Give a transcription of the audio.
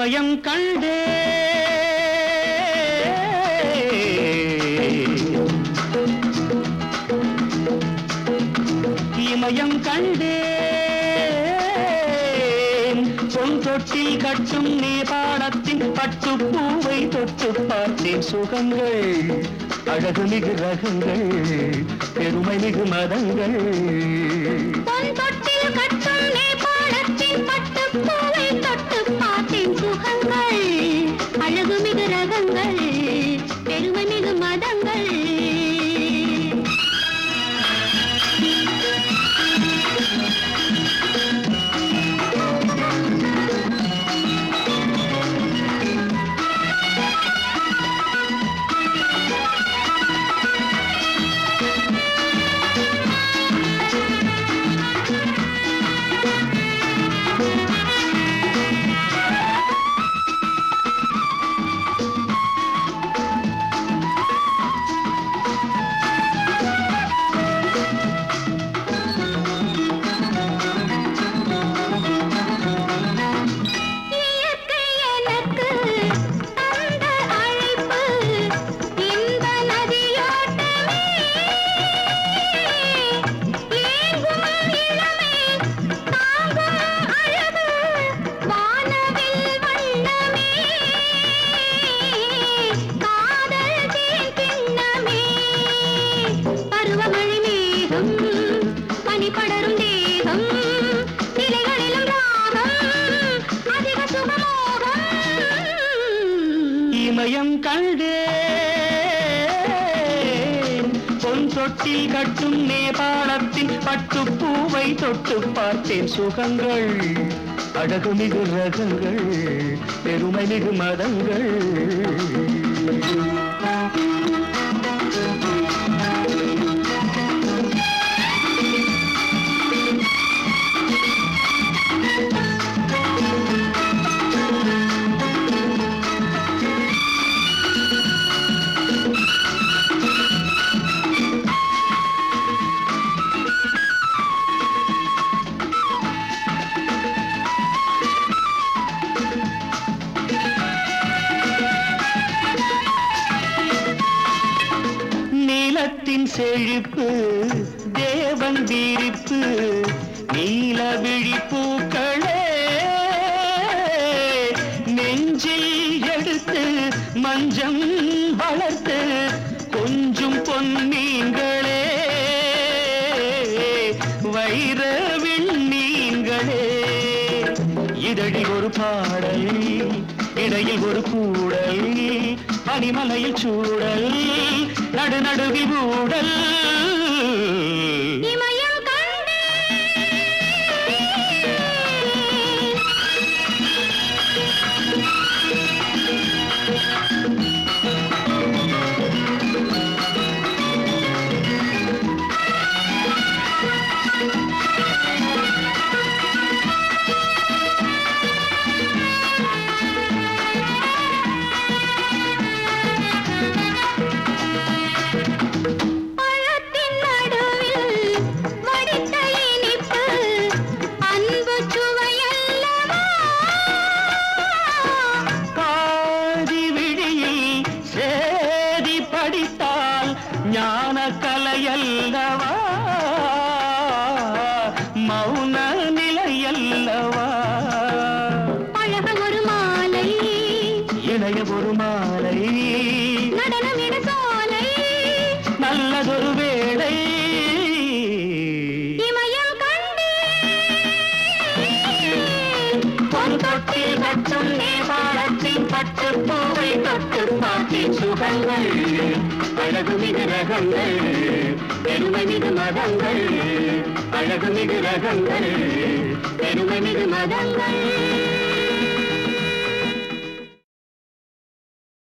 இமயம் கண்டே இமயம் கண்டேன் பொன் தொட்டில் கட்டும் நேபாளத்தின் பட்டுப் பூவை தொட்டு பார்த்தேன் சுகங்கள் அழகு மிகு ரகங்கள் பெருமை மிகு மதங்கள் பொன் தொட்டில் கட்டும் நேபாளத்தின் பட்டுப் பூவை தொட்டுப் பார்த்தேன் சுகங்கள். அழகு மிகு ரகங்கள் பெருமை மிகு மதங்கள் இயற்கை எனக்கு தந்த அழைப்பு இன்ப நதியோட்டமே ஏங்கும் இளமை தாங்கும் அழகு வானவில் வண்ணமே காதல் தேன் கிண்ணமே பருவமழை மேகம் பனி படரும் தேகம் நிலைகளிலும் ராகம் அதிக சுகமோகம் இமயம் கண்டேன் பொன் தொட்டில் கட்டும் நேபாளத்தின் பட்டுப் பூவை தொட்டு பார்த்தேன் சுகங்கள் அழகு மிகு ரகங்கள் பெருமை மிகு மதங்கள் நீலத்தின் செழிப்பு தேவன் வீரிப்பு நீல விழிப்பூக்களே நெஞ்சில் எடுத்து மஞ்சம் வளர்த்து கொஞ்சம் பொன்னீங்களே வைர விண்ணீங்களே இதழில் ஒரு பாடல் இடையில் ஒரு கூடல் பனிமலையில் சூடல் நடு நடுவில் ஊடல் இமயம் கண்டேன் பழத்தின் நடுவில் வடித்த இனிப்பு அன்பு சுவையல்லவா பாதி விழியில் சேதி படித்தால் ஞான கலையல்லவா மௌன நிலையல்லவா பழக ஒரு மாலை இளைய ஒரு மாலை நடனமிட சோலை நல்லதொரு வேளை இமயம் கண்டேன் பொன் தொட்டில் கட்டும் நேபாளத்தின் பட்டு பூவை தொட்டு பார்த்தேன் சுகங்கள் அழகு மிகு ரகங்கள் பெருமை மிகு மதங்கள் அழகு மிகு ரகங்கள் பெருமை மிகு மதங்கள்